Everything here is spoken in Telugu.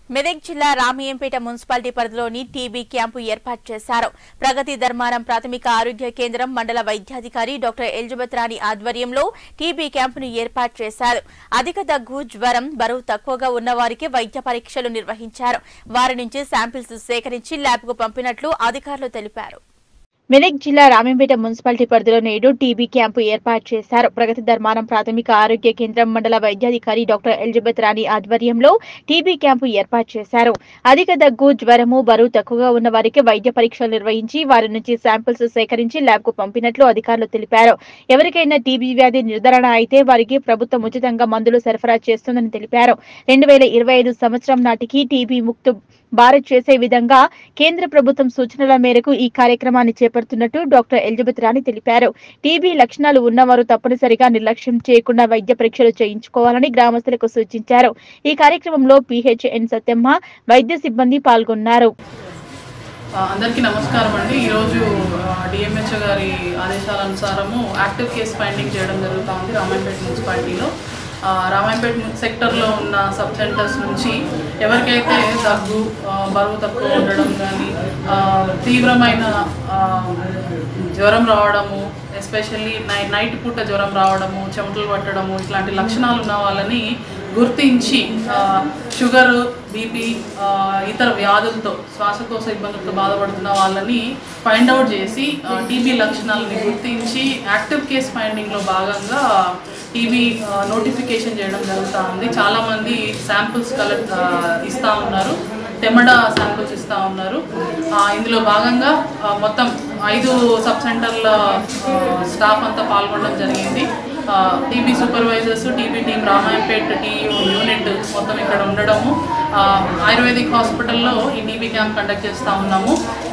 మెదక్ జిల్లా రామయ్యంపేట మున్సిపాలిటీ పరిధిలోని టీబీ క్యాంపు ఏర్పాటు చేశారు ప్రగతి ధర్మారం ప్రాథమిక ఆరోగ్య కేంద్రం మండల వైద్యాధికారి డాక్టర్ ఎలిజబెత్ రాణి ఆధ్వర్యంలో టీబీ క్యాంపును ఏర్పాటు చేశారు అధిక దగ్గు జ్వరం బరువు తక్కువగా ఉన్న వారికి వైద్య పరీక్షలు నిర్వహించారు వారి నుంచి శాంపిల్స్ సేకరించి ల్యాబ్కు పంపినట్లు అధికారులు తెలిపారు మెదక్ జిల్లా రామంపేట మున్సిపాలిటీ పరిధిలో నేడు టీబీ క్యాంపు ఏర్పాటు చేశారు ప్రగతి ధర్మానం ప్రాథమిక ఆరోగ్య కేంద్రం మండల వైద్యాధికారి డాక్టర్ ఎలిజబెత్ రాణి ఆధ్వర్యంలో టీబీ క్యాంపు ఏర్పాటు చేశారు అధిక దగ్గు జ్వరము బరువు తక్కువగా ఉన్న వారికి వైద్య పరీక్షలు నిర్వహించి వారి నుంచి శాంపిల్స్ సేకరించి ల్యాబ్ కు పంపినట్లు అధికారులు తెలిపారు ఎవరికైనా టీబీ వ్యాధి నిర్ధారణ అయితే వారికి ప్రభుత్వం ఉచితంగా మందులు సరఫరా చేస్తుందని తెలిపారు రెండు వేల ఇరవై ఐదు సంవత్సరం నాటికి టీబీ ముక్త భారత్ చేసే విధంగా కేంద్ర ప్రభుత్వం సూచనల మేరకు ఈ కార్యక్రమాన్ని చేపడుతున్నట్టు డాక్టర్ ఎలిజబెత్ రాణి తెలిపారు టీబీ లక్షణాలు ఉన్నవారు తప్పనిసరిగా నిర్లక్ష్యం చేయకుండా వైద్య పరీక్షలు చేయించుకోవాలని గ్రామస్తులకు సూచించారు ఈ కార్యక్రమంలో పిహెచ్ఎన్ సత్యమ్మ వైద్య సిబ్బంది పాల్గొన్నారు ఆ, అందరికీ నమస్కారం అండి ఈరోజు డిఎంహెచ్ఓ గారి ఆదేశాల అనుసారము యాక్టివ్ కేస్ ఫైండింగ్ చేయడం జరుగుతూ ఉంది రామాయణపేట మున్సిపాలిటీలో ఆ, రామాయణపేట మున్- సెక్టర్లో ఉన్న సబ్ సెంటర్స్ నుంచి ఎవరికైతే దగ్గు ఆ, బరువు తక్కువ ఉండడం కానీ తీవ్రమైన ఆ, జ్వరం రావడము ఎస్పెషల్లీ నై నైట్ పూట జ్వరం రావడము చెమటలు పట్టడము ఇట్లాంటి లక్షణాలు ఉన్న వాళ్ళని గుర్తించి ఆ, షుగర్ బీపీ ఆ, ఇతర వ్యాధులతో శ్వాసకోశ ఇబ్బందులతో బాధపడుతున్న వాళ్ళని ఫైండ్ అవుట్ చేసి టీబీ లక్షణాలని గుర్తించి యాక్టివ్ కేస్ ఫైండింగ్లో భాగంగా టీబీ నోటిఫికేషన్ చేయడం జరుగుతూ ఉంది చాలామంది శాంపుల్స్ కలెక్ట్ ఇస్తూ ఉన్నారు తెమ్మడ శాంపుల్స్ ఇస్తూ ఉన్నారు ఆ, ఇందులో భాగంగా ఆ, మొత్తం ఐదు సబ్ సెంటర్ల ఆ, స్టాఫ్ అంతా పాల్గొనడం జరిగింది TB supervisors TB team Ramayampet TU unit మొత్తం ఇక్కడ ఉండడము ఆ, ఆయుర్వేదిక్ హాస్పిటల్లో ఈ టీబీ క్యాంప్ కండక్ట్ చేస్తూ ఉన్నాము